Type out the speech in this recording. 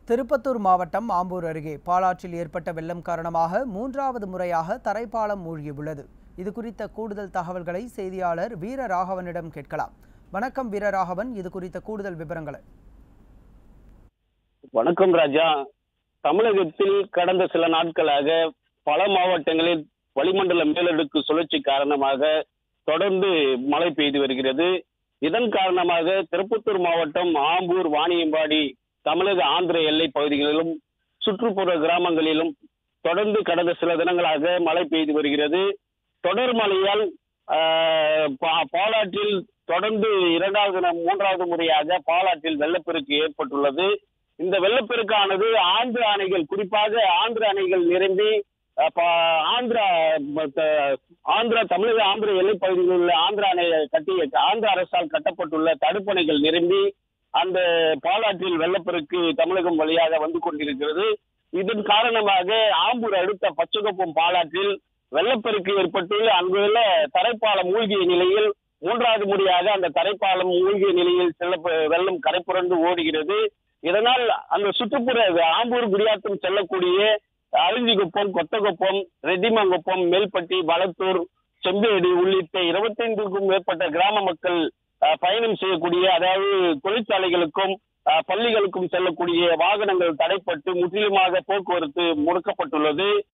திருப்பத்தூர் மாவட்டம் ஆம்பூர் அருகே பாலாற்றில் ஏற்பட்ட வெள்ளம் காரணமாக மூன்றாவது முறையாக தரைப்பாலம் மூழ்கியுள்ளது இது குறித்த கூடுதல் தகவல்களை செய்தியாளர் வீரராகவனிடம் கேட்கலாம் வணக்கம் வீரராகவன் இது குறித்த கூடுதல் விவரங்களை வணக்கம் ராஜா தமிழகத்தில் கடந்த சில நாட்களாக பல மாவட்டங்களில் வளிமண்டல மேலடுக்கு சுழற்சி காரணமாக தொடர்ந்து மழை பெய்து வருகிறது இதன் காரணமாக திருப்பத்தூர் மாவட்டம் ஆம்பூர் வாணியம்பாடி தமிழக ஆந்திர எல்லை பகுதிகளிலும் சுற்றுப்புற கிராமங்களிலும் தொடர்ந்து கடந்த சில தினங்களாக மழை பெய்து வருகிறது தொடர் மழையால் ஆஹ், பா- பாலாற்றில் தொடர்ந்து இரண்டாவது ந- மூன்றாவது முறையாக பாலாற்றில் வெள்ளப்பெருக்கு ஏற்பட்டுள்ளது இந்த வெள்ளப்பெருக்கானது ஆந்திர அணைகள் குறிப்பாக ஆந்திர அணைகள் நிரம்பி அஹ், பா- ஆந்திரா ம- த- ஆந்திரா தமிழக ஆந்திர எல்லைப் பகுதியில் உள்ள ஆந்திர அணை கட்டிய ஆந்திர அரசால் கட்டப்பட்டுள்ள தடுப்பணைகள் நிரம்பி அந்த பாலாற்றில் வெள்ளப்பெருக்கு தமிழகம் வழியாக வந்து கொண்டிருக்கிறது இதன் காரணமாக ஆம்பூர் அடுத்த பச்சைக்குப்பம் பாலாற்றில் வெள்ளப்பெருக்கு ஏற்பட்டு அங்குள்ள தரைப்பாலம் மூழ்கிய நிலையில் மூன்றாவது முறையாக அந்த தரைப்பாலம் மூழ்கிய நிலையில் செல்ல வெள்ளம் கரைபுரண்டு ஓடுகிறது இதனால் அந்த சுற்றுப்புற ஆம்பூர் குடியாத்தம் செல்லக்கூடிய அரிஞ்சிக்குப்பம் கொத்தகுப்பம் ரெட்டிமங்குப்பம் மேல்பட்டி வளத்தூர் செம்பேடு உள்ளிட்ட இருபத்தைந்துக்கும் மேற்பட்ட கிராம மக்கள் அஹ், பயணம் செய்யக்கூடிய அதாவது தொழிற்சாலைகளுக்கும் அஹ், பள்ளிகளுக்கும் செல்லக்கூடிய வாகனங்கள் தடைப்பட்டு முற்றிலுமாக போக்குவரத்து முடக்கப்பட்டுள்ளது